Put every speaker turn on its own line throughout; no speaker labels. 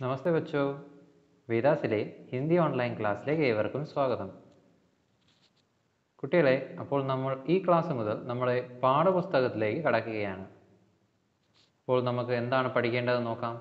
നമസ്തേ ബച്ചോ വേദാസിലെ Hindi online ക്ലാസ്സിലേക്ക് ഏവർക്കും സ്വാഗതം കുട്ടികളെ അപ്പോൾ നമ്മൾ ഈ ക്ലാസ് മുതൽ നമ്മുടെ പാഠപുസ്തകത്തിലേക്ക് കടക്കുകയാണ് അപ്പോൾ നമുക്ക് എന്താണ് പഠിക്കേണ്ടത് നോക്കാം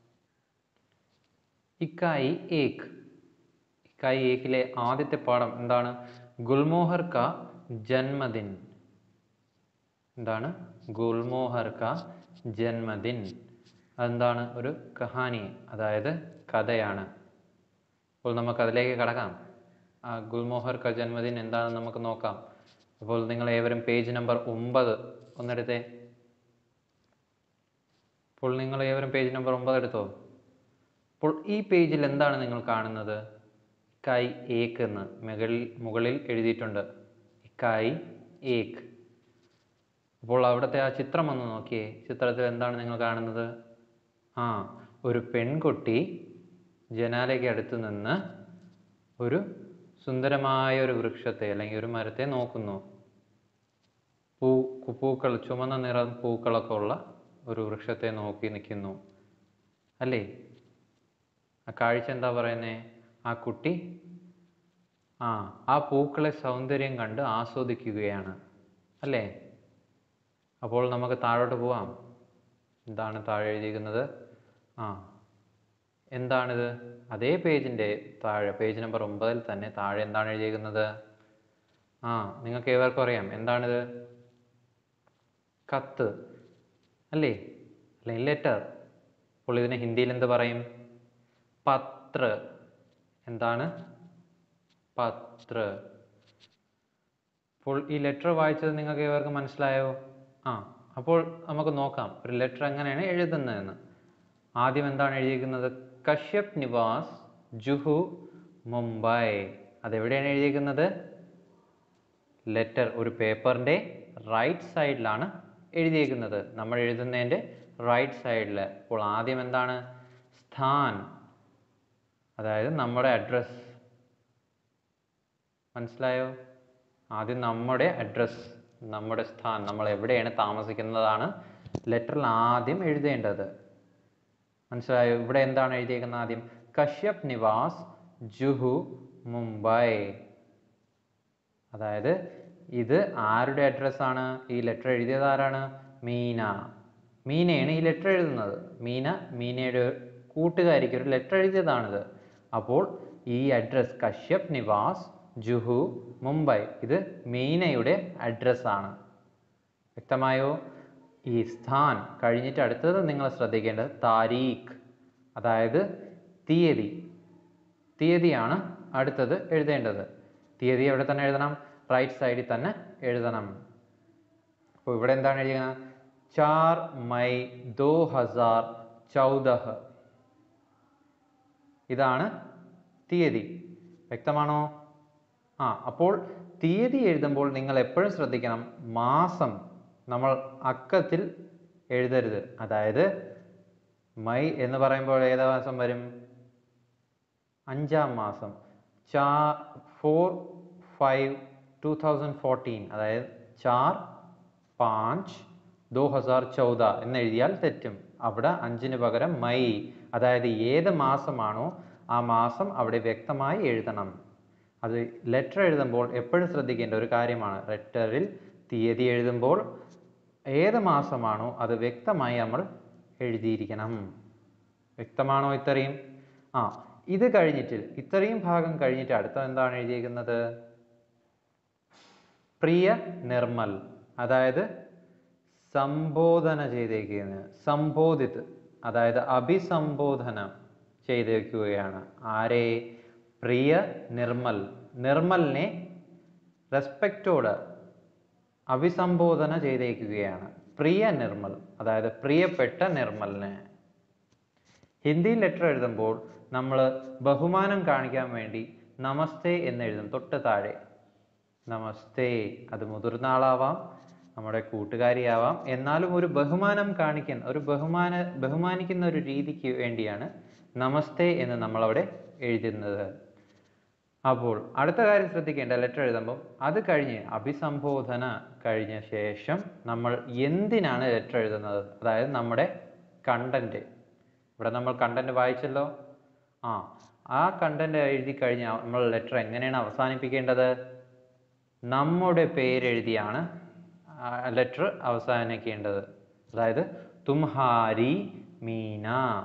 ഇക്കായി ഏക് ഇക്കായി ഏക്കിലെ ആദ്യത്തെ പാഠം എന്താണ് ഗുൽമോഹർ കാ ജന്മദിൻ എന്താണ് ഗുൽമോഹർ കാ ജന്മദിൻ അതെന്താണ് ഒരു കഹാനി അതായത് കഥയാണ് അപ്പോൾ നമുക്ക് അതിലേക്ക് കടക്കാം ആ ഗുൽമോഹർ ക ജന്മദിൻ എന്താണെന്ന് നമുക്ക് നോക്കാം അപ്പോൾ നിങ്ങൾ ഏവരും പേജ് നമ്പർ ഒമ്പത് ഒന്നെടുത്തേ അപ്പോൾ നിങ്ങൾ ഏവരും പേജ് നമ്പർ ഒമ്പത് എടുത്തോ അപ്പോൾ ഈ പേജിൽ എന്താണ് നിങ്ങൾ കാണുന്നത് ഇക്കായ് ഏക്ക് എന്ന് മുകളിൽ മുകളിൽ എഴുതിയിട്ടുണ്ട് ഇക്കായ് ഏക്ക് അപ്പോൾ അവിടുത്തെ ആ ചിത്രം ഒന്ന് നോക്കിയേ ചിത്രത്തിൽ എന്താണ് നിങ്ങൾ കാണുന്നത് ആ ഒരു പെൺകുട്ടി ജനാലയ്ക്ക് അടുത്ത് നിന്ന് ഒരു സുന്ദരമായ ഒരു വൃക്ഷത്തെ അല്ലെങ്കിൽ ഒരു മരത്തെ നോക്കുന്നു പൂ പൂക്കൾ ചുമന്ന നിറം പൂക്കളൊക്കെ ഉള്ള ഒരു വൃക്ഷത്തെ നോക്കി നിൽക്കുന്നു അല്ലേ ആ കാഴ്ച എന്താ പറയുന്നേ ആ കുട്ടി ആ ആ പൂക്കളെ സൗന്ദര്യം കണ്ട് ആസ്വദിക്കുകയാണ് അല്ലേ അപ്പോൾ നമുക്ക് താഴോട്ട് പോവാം എന്താണ് താഴെ എഴുതിയിരിക്കുന്നത് ആ എന്താണിത് അതേ പേജിൻ്റെ താഴെ പേജ് നമ്പർ ഒമ്പതിൽ തന്നെ താഴെ എന്താണ് എഴുതിയിരിക്കുന്നത് ആ നിങ്ങൾക്ക് ഏവർക്കും അറിയാം എന്താണിത് കത്ത് അല്ലേ അല്ലെങ്കിൽ ലെറ്റർ അപ്പോൾ ഇതിനെ ഹിന്ദിയിൽ എന്ത് പറയും പത്ര എന്താണ് പത്ര അപ്പോൾ ഈ ലെറ്റർ വായിച്ചത് നിങ്ങൾക്ക് ഇവർക്ക് മനസ്സിലായോ ആ അപ്പോൾ നമുക്ക് നോക്കാം ഒരു ലെറ്റർ എങ്ങനെയാണ് എഴുതുന്നതെന്ന് ആദ്യം എന്താണ് എഴുതിയിരിക്കുന്നത് കശ്യപ് നിവാസ് ജുഹു മുംബൈ അതെവിടെയാണ് എഴുതിയിരിക്കുന്നത് ലെറ്റർ ഒരു പേപ്പറിൻ്റെ റൈറ്റ് സൈഡിലാണ് എഴുതിയിരിക്കുന്നത് നമ്മൾ എഴുതുന്നതിൻ്റെ റൈറ്റ് സൈഡിൽ അപ്പോൾ ആദ്യം എന്താണ് സ്ഥാൻ അതായത് നമ്മുടെ അഡ്രസ് മനസ്സിലായോ ആദ്യം നമ്മുടെ അഡ്രസ് നമ്മുടെ സ്ഥാൻ നമ്മൾ എവിടെയാണ് താമസിക്കുന്നതാണ് ലെറ്ററിൽ ആദ്യം എഴുതേണ്ടത് മനസ്സിലായോ ഇവിടെ എന്താണ് എഴുതിയേക്കുന്നത് ആദ്യം കശ്യപ് നിവാസ് ജുഹു മുംബൈ അതായത് ഇത് ആരുടെ അഡ്രസ്സാണ് ഈ ലെറ്റർ എഴുതിയത് ആരാണ് മീന മീനയാണ് ഈ ലെറ്റർ എഴുതുന്നത് മീന മീനയുടെ കൂട്ടുകാരിക്ക് ഒരു ലെറ്റർ എഴുതിയതാണിത് അപ്പോൾ ഈ അഡ്രസ് കശ്യപ് നിവാസ് ജുഹു മുംബൈ ഇത് മീനയുടെ അഡ്രസ്സാണ് വ്യക്തമായോ ഈ സ്ഥാൻ കഴിഞ്ഞിട്ട് അടുത്തത് നിങ്ങൾ ശ്രദ്ധിക്കേണ്ടത് താരീഖ് അതായത് തീയതി തീയതിയാണ് അടുത്തത് എഴുതേണ്ടത് തീയതി എവിടെ തന്നെ എഴുതണം റൈറ്റ് സൈഡിൽ തന്നെ എഴുതണം അപ്പോൾ ഇവിടെ എന്താണ് എഴുതിയത് ചാർ മൈ ദോ ഹസാർ ചൗദഹ് ഇതാണ് തീയതി വ്യക്തമാണോ ആ അപ്പോൾ തീയതി എഴുതുമ്പോൾ നിങ്ങൾ എപ്പോഴും ശ്രദ്ധിക്കണം മാസം നമ്മൾ അക്കത്തിൽ എഴുതരുത് അതായത് മൈ എന്ന് പറയുമ്പോൾ ഏതാ മാസം വരും അഞ്ചാം മാസം ചാ four five two thousand fourteen അതായത് ചാർ പാഞ്ച് ദോ ഹസാർ ചൗദ എന്ന് എഴുതിയാൽ തെറ്റും അവിടെ അഞ്ചിന് പകരം മൈ അതായത് ഏത് മാസമാണോ ആ മാസം അവിടെ വ്യക്തമായി എഴുതണം അത് ലെറ്റർ എഴുതുമ്പോൾ എപ്പോഴും ശ്രദ്ധിക്കേണ്ട ഒരു കാര്യമാണ് ലെറ്ററിൽ തീയതി എഴുതുമ്പോൾ ഏത് മാസമാണോ അത് വ്യക്തമായി നമ്മൾ എഴുതിയിരിക്കണം വ്യക്തമാണോ ഇത്രയും ആ ഇത് കഴിഞ്ഞിട്ട് ഇത്രയും ഭാഗം കഴിഞ്ഞിട്ട് അടുത്ത എന്താണ് എഴുതിയിരിക്കുന്നത് പ്രിയ നിർമ്മൽ അതായത് സംബോധന ചെയ്തേക്കുന്നത് സംബോധിത് അതായത് അഭിസംബോധന ചെയ്തേക്കുകയാണ് ആരെ പ്രിയ നിർമ്മൽ നിർമ്മലിനെ റെസ്പെക്റ്റോട് അഭിസംബോധന ചെയ്തേക്കുകയാണ് പ്രിയ നിർമ്മൽ അതായത് പ്രിയപ്പെട്ട നിർമ്മലിനെ ഹിന്ദി ലെറ്റർ എഴുതുമ്പോൾ നമ്മൾ ബഹുമാനം കാണിക്കാൻ വേണ്ടി നമസ്തേ എന്ന് എഴുതും തൊട്ട് താഴെ നമസ്തേ അത് മുതിർന്ന ആളാവാം നമ്മുടെ കൂട്ടുകാരിയാവാം എന്നാലും ഒരു ബഹുമാനം കാണിക്കുന്ന ഒരു ബഹുമാന ബഹുമാനിക്കുന്ന ഒരു രീതിക്ക് വേണ്ടിയാണ് നമസ്തേ എന്ന് നമ്മളവിടെ എഴുതുന്നത് അപ്പോൾ അടുത്ത കാര്യം ശ്രദ്ധിക്കേണ്ട ലെറ്റർ എഴുതുമ്പോൾ അത് കഴിഞ്ഞ് അഭിസംബോധന കഴിഞ്ഞ ശേഷം നമ്മൾ എന്തിനാണ് ലെറ്റർ എഴുതുന്നത് അതായത് നമ്മുടെ കണ്ടന്റ് ഇവിടെ നമ്മൾ കണ്ടന്റ് വായിച്ചല്ലോ ആ ആ കണ്ടന്റ് എഴുതി കഴിഞ്ഞാൽ നമ്മൾ ലെറ്റർ എങ്ങനെയാണ് അവസാനിപ്പിക്കേണ്ടത് നമ്മുടെ പേരെഴുതിയാണ് ലെറ്റർ അവസാനിക്കേണ്ടത് അതായത് തുംഹാരി മീന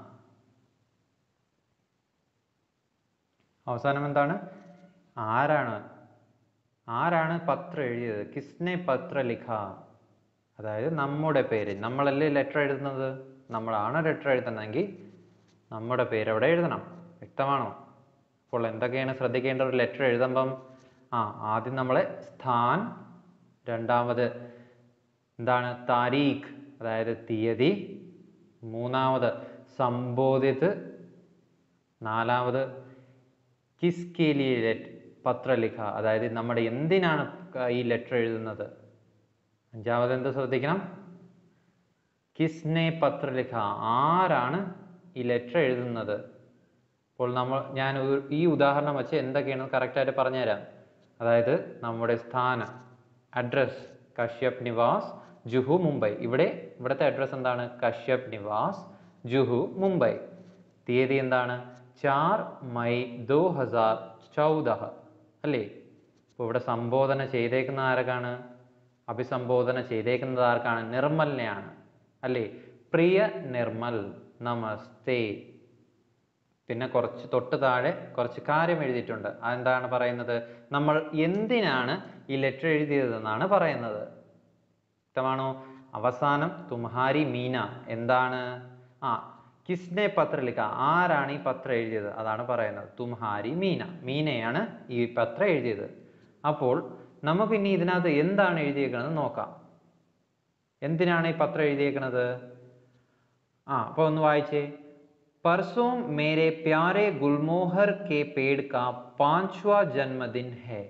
അവസാനം എന്താണ് ആരാണ് ആരാണ് പത്രം എഴുതിയത് കിസ്നെ പത്ര ലിഖ അതായത് നമ്മുടെ പേര് നമ്മളല്ലേ ലെറ്റർ എഴുതുന്നത് നമ്മളാണ് ലെറ്റർ എഴുതുന്നതെങ്കിൽ നമ്മുടെ പേര് അവിടെ എഴുതണം വ്യക്തമാണോ അപ്പോൾ എന്തൊക്കെയാണ് ശ്രദ്ധിക്കേണ്ട ഒരു ലെറ്റർ എഴുതുമ്പം ആ ആദ്യം നമ്മളെ സ്ഥാൻ രണ്ടാമത് എന്താണ് താരീഖ് അതായത് തീയതി മൂന്നാമത് സംബോധിത് നാലാമത് കിസ്കെ ലിയെ ലെറ്റ് പത്രലിഖ അതായത് നമ്മുടെ എന്തിനാണ് ക- ഈ ലെറ്റർ എഴുതുന്നത് അഞ്ചാമത് എന്ത് ശ്രദ്ധിക്കണം കിസ്നെ പത്രലിഖ ആരാണ് ഈ ലെറ്റർ എഴുതുന്നത് അപ്പോൾ നമ്മൾ ഞാൻ ഒരു- ഈ ഉദാഹരണം വെച്ച് എന്തൊക്കെയാണ് കറക്റ്റായിട്ട് പറഞ്ഞുതരാം അതായത് നമ്മുടെ സ്ഥാനം അഡ്രസ് കശ്യപ് നിവാസ് ജുഹു മുംബൈ ഇവിടെ ഇവിടുത്തെ അഡ്രസ് എന്താണ് കശ്യപ് നിവാസ് ജുഹു മുംബൈ തീയതി എന്താണ് ചാർ മെയ് ദോ ഹസാർ ചൗദഹ അല്ലേ അപ്പോൾ ഇവിടെ സംബോധന ചെയ്തേക്കുന്ന ആരൊക്കെയാണ് അഭിസംബോധന ചെയ്തേക്കുന്നത് ആർക്കാണ് നിർമ്മലിനെയാണ് അല്ലേ പ്രിയ നിർമ്മൽ നമസ്തേ പിന്നെ കുറച്ച് തൊട്ട് താഴെ കുറച്ച് കാര്യം എഴുതിയിട്ടുണ്ട് അതെന്താണ് പറയുന്നത് നമ്മൾ എന്തിനാണ് ഈ ലെറ്റർ എഴുതിയതെന്നാണ് പറയുന്നത് വ്യക്തമാണോ അവസാനം തുമ്ഹാരി മീന എന്താണ് ആ കിസ്നെ പത്രലിക്ക ആരാണ് ഈ പത്രം എഴുതിയത് അതാണ് പറയുന്നത് തുമ്ഹാരി മീന മീനയാണ് ഈ പത്രം എഴുതിയത് അപ്പോൾ നമുക്ക് ഇനി ഇതിനകത്ത് എന്താണ് എഴുതിയേക്കുന്നത് നോക്കാം എന്തിനാണ് ഈ പത്രം എഴുതിയേക്കുന്നത് ആ അപ്പോൾ ഒന്ന് വായിച്ചേ परसों मेरे प्यारे गुलमोहर के पेड़ का पांचवा जन्मदिन है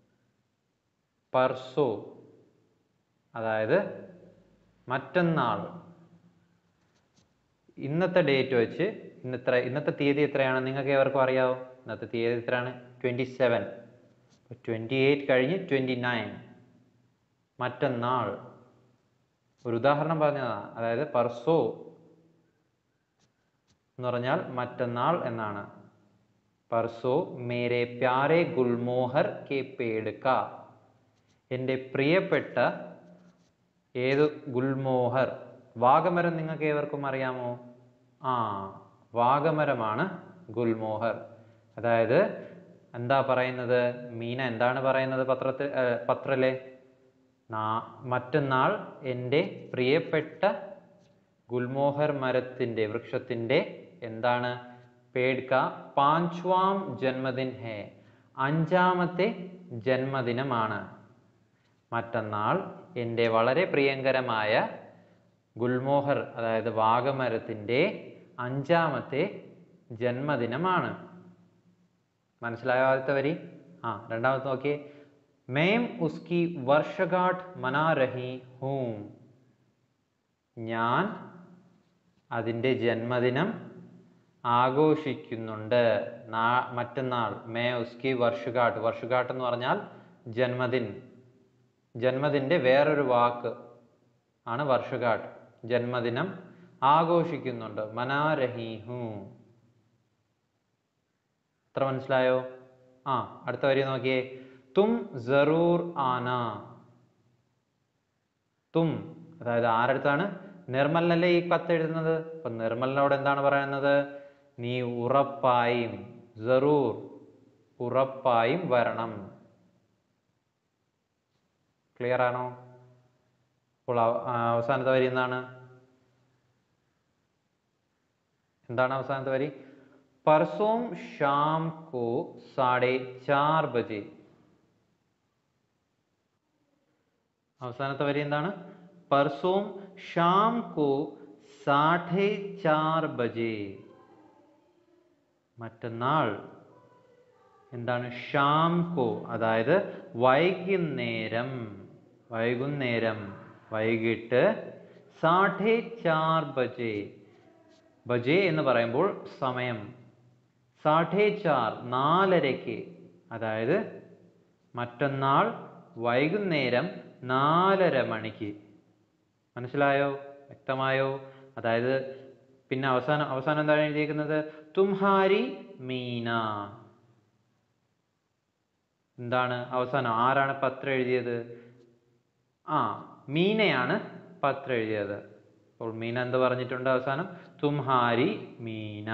परसो അതായത് മറ്റന്നാൾ ഇന്നത്തെ ഡേറ്റ് വെച്ച് ഇന്നത്ര ഇന്നത്തെ തീയതി എത്രയാണ് നിങ്ങൾക്ക് ഏവർക്കും അറിയാവോ ഇന്നത്തെ തീയതി എത്രയാണ് ട്വൻറ്റി സെവൻ ട്വൻറ്റി എയ്റ്റ് കഴിഞ്ഞ് ട്വൻറ്റി നയൻ മറ്റന്നാൾ ഒരു ഉദാഹരണം പറഞ്ഞതാണ് അതായത് പർസോ എന്ന് പറഞ്ഞാൽ മറ്റന്നാൾ എന്നാണ് പർസോ മേരെ പ്യാരെ ഗുൽമോഹർ കെ പേടുക്ക എൻ്റെ പ്രിയപ്പെട്ട ഏത് ഗുൽമോഹർ വാഗമരം നിങ്ങൾക്ക് ഏവർക്കും അറിയാമോ ആ വാഗമരമാണ് ഗുൽമോഹർ അതായത് എന്താ പറയുന്നത് മീന എന്താണ് പറയുന്നത് പത്രത്തിൽ ഏർ, പത്രത്തിലെ നാ മറ്റന്നാൾ എൻ്റെ പ്രിയപ്പെട്ട ഗുൽമോഹർ മരത്തിൻ്റെ വൃക്ഷത്തിൻ്റെ എന്താണ് പേഡ്ക പാഞ്ച്വാം ജന്മദിൻ ഹേ അഞ്ചാമത്തെ ജന്മദിനമാണ് മറ്റന്നാൾ എൻ്റെ വളരെ പ്രിയങ്കരമായ ഗുൽമോഹർ അതായത് വാഗമരത്തിൻ്റെ അഞ്ചാമത്തെ ജന്മദിനമാണ് മനസ്സിലായോ ആദ്യത്തെ വരി ആ രണ്ടാമത്തെ നോക്കിയേ മേം ഉസ്കി വർഷഗാഠ് മനാ രഹി ഹൂം ഞാൻ അതിൻ്റെ ജന്മദിനം ആഘോഷിക്കുന്നുണ്ട് നാ മറ്റന്നാൾ മേ ഉസ്കി വർഷഗാട്ട് വർഷഗാട്ട് എന്ന് പറഞ്ഞാൽ ജന്മദിൻ ജന്മദിൻ്റെ വേറൊരു വാക്ക് ആണ് വർഷഗാട്ട് ജന്മദിനം ആഘോഷിക്കുന്നുണ്ട് മനാരഹീഹു എത്ര മനസ്സിലായോ ആ അടുത്ത വരി നോക്കിയേ തും ജറൂർ ആന തും അതായത് ആരടുത്താണ് നിർമ്മലിനല്ലേ ഈ കത്ത് എഴുതുന്നത് അപ്പൊ നിർമ്മലിനോട് എന്താണ് പറയുന്നത് നീ ഉറപ്പായും ജറൂർ ഉറപ്പായും വരണം ക്ലിയർ ആണോ അപ്പോൾ അവ- ആ, അവസാനത്തെ വരി എന്താണ് എന്താണ് അവസാനത്തെ വരി परसों शाम को साढ़े चार बजे അവസാനത്തെ വരി എന്താണ് परसों शाम को साढ़े चार बजे മറ്റന്നാൾ എന്താണ് ഷാം കോ അതായത് വൈകുന്നേരം വൈകുന്നേരം വൈകിട്ട് സാഠേ ചാർ ബജേ ബജേ എന്ന് പറയുമ്പോൾ സമയം സാഠേ ചാർ നാലരയ്ക്ക് അതായത് മറ്റന്നാൾ വൈകുന്നേരം നാലര മണിക്ക് മനസ്സിലായോ വ്യക്തമായോ അതായത് പിന്നെ അവസാനം അവസാനം എന്താണ് എഴുതിയിരിക്കുന്നത് തുംഹാരി മീന എന്താണ് അവസാനം ആരാണ് പത്രം എഴുതിയത് ആ മീനയാണ് പത്രം എഴുതിയത് അപ്പോൾ മീന എന്ത് പറഞ്ഞിട്ടുണ്ട് അവസാനം തുംഹാരി മീന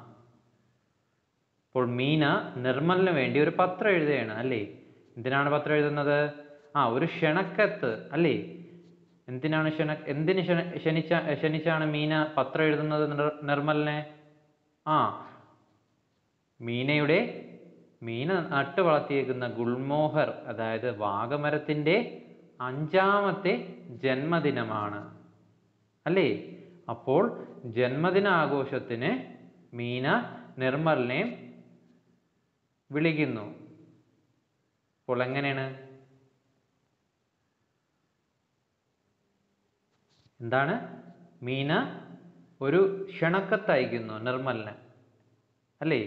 അപ്പോൾ മീന നിർമ്മലിന് വേണ്ടി ഒരു പത്രം എഴുതുകയാണ് അല്ലേ എന്തിനാണ് പത്രം എഴുതുന്നത് ആ ഒരു ക്ഷണക്കത്ത് അല്ലേ എന്തിനാണ് ക്ഷണ എന്തിന് ക്ഷണ ക്ഷണിച്ച ക്ഷണിച്ചാണ് മീന പത്രം എഴുതുന്നത് നിർ- നിർമ്മലിനെ ആ മീനയുടെ മീന നട്ട് വളർത്തിയേക്കുന്ന ഗുൽമോഹർ അതായത് വാഗമരത്തിൻ്റെ അഞ്ചാമത്തെ ജന്മദിനമാണ് അല്ലേ അപ്പോൾ ജന്മദിന ആഘോഷത്തിന് മീന നിർമ്മലിനെ വിളിക്കുന്നു അപ്പോൾ എങ്ങനെയാണ് എന്താണ് മീന ഒരു ക്ഷണക്കത്ത് അയക്കുന്നു നിർമ്മലിന് അല്ലേ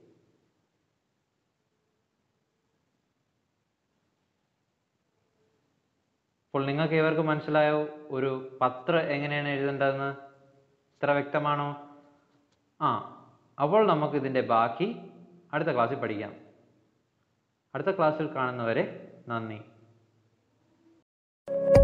അപ്പോൾ നിങ്ങൾക്ക് ഇവർക്ക് മനസ്സിലായോ ഒരു പത്രം എങ്ങനെയാണ് എഴുതേണ്ടതെന്ന് ഇത്ര വ്യക്തമാണോ ആ അപ്പോൾ നമുക്ക് ഇതിൻ്റെ ബാക്കി അടുത്ത ക്ലാസ്സിൽ പഠിക്കാം അടുത്ത ക്ലാസ്സിൽ കാണുന്നവരെ നന്ദി